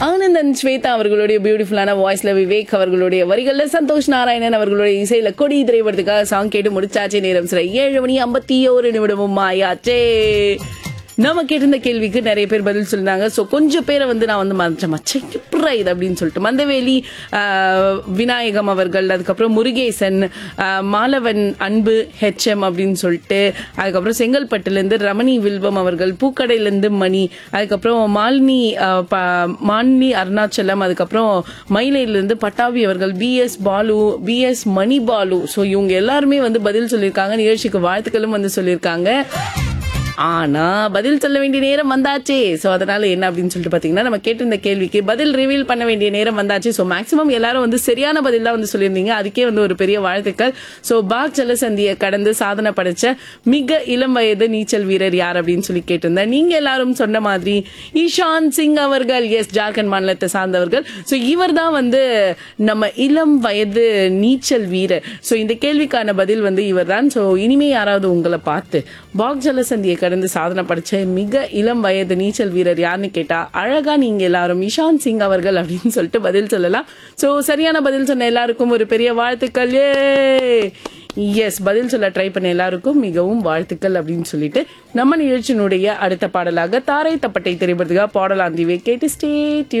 Anand and Shweta அவர்களுடைய பியூட்டிஃபுல்லான வாய்ஸ்ல விவேக் அவர்களுடைய வரிகள்ல சந்தோஷ் நாராயணன் அவர்களுடைய இசையில கொடி திரைப்படத்துக்காக சாங் கேட்டு முடிச்சாச்சே நேரம் சில ஏழு மணி ஐம்பத்தி ஒரு நிமிடமும் ஆயாச்சே நம்ம கேட்டிருந்த கேள்விக்கு நிறைய பேர் பதில் சொன்னாங்க ஸோ கொஞ்சம் பேரை வந்து நான் வந்து மறைச்சேன் மச்சம் எப்படா இது அப்படின்னு சொல்லிட்டு மந்தவேலி ஆஹ், விநாயகம் அவர்கள் அதுக்கப்புறம் முருகேசன் ஆஹ், மாலவன் அன்பு ஹெச்எம் அப்படின்னு சொல்லிட்டு அதுக்கப்புறம் செங்கல்பட்டுலேருந்து ரமணி வில்வம் அவர்கள் பூக்கடையிலேருந்து மணி அதுக்கப்புறம் மாலினி ஆஹ், ப- மாலினி அருணாச்சலம் அதுக்கப்புறம் மயிலையிலேருந்து பட்டாபி அவர்கள் PS Balu PS Mani Balu so இவங்க எல்லாருமே வந்து பதில் சொல்லியிருக்காங்க நிகழ்ச்சிக்கு வாழ்த்துக்களும் வந்து சொல்லியிருக்காங்க ஆனா பதில் சொல்ல வேண்டிய நேரம் வந்தாச்சே சோ அதனால என்ன அப்படின்னு சொல்லிட்டு பாத்தீங்கன்னா நம்ம கேட்டிருந்த கேள்விக்கு பதில் ரிவீல் பண்ண வேண்டிய நேரம் வந்தாச்சு சோ மேக்ஸிமம் எல்லாரும் வந்து சரியான பதில் தான் வந்து சொல்லியிருந்தீங்க அதுக்கே வந்து ஒரு பெரிய வாழ்த்துக்கள் சோ பாக் ஜலசந்தியை கடந்து சாதனை படைச்ச மிக இளம் வயது நீச்சல் வீரர் யார் அப்படின்னு சொல்லி கேட்டிருந்தேன் நீங்க எல்லாரும் சொன்ன மாதிரி ஈஷான் சிங் அவர்கள் எஸ் ஜார்க்கண்ட் மாநிலத்தை சார்ந்தவர்கள் சோ இவர் தான் வந்து நம்ம இளம் வயது நீச்சல் வீரர் சோ இந்த கேள்விக்கான பதில் வந்து இவர் தான் சோ இனிமே யாராவது உங்களை பார்த்து பாக் ஜலசந்தியை கடந்து சாதனை படைச்ச மிக இளம் வயது நீச்சல் வீரர் யாருன்னு கேட்டா அழகா நீங்க எல்லாரும் இஷான் சிங் அவர்கள் அப்படின்னு சொல்லிட்டு பதில் சொல்லலாம் சோ சரியான பதில் சொன்ன எல்லாருக்கும் ஒரு பெரிய வாழ்த்துக்கள் எஸ் பதில் சொல்ல ட்ரை பண்ண எல்லாருக்கும் மிகவும் வாழ்த்துக்கள் அப்படின்னு சொல்லிட்டு நம்ம நிகழ்ச்சியினுடைய அடுத்த பாடலாக தாரை தப்பட்டை திரைப்படத்துக்காக பாடலாந்திவை கேட்டு ஸ்டே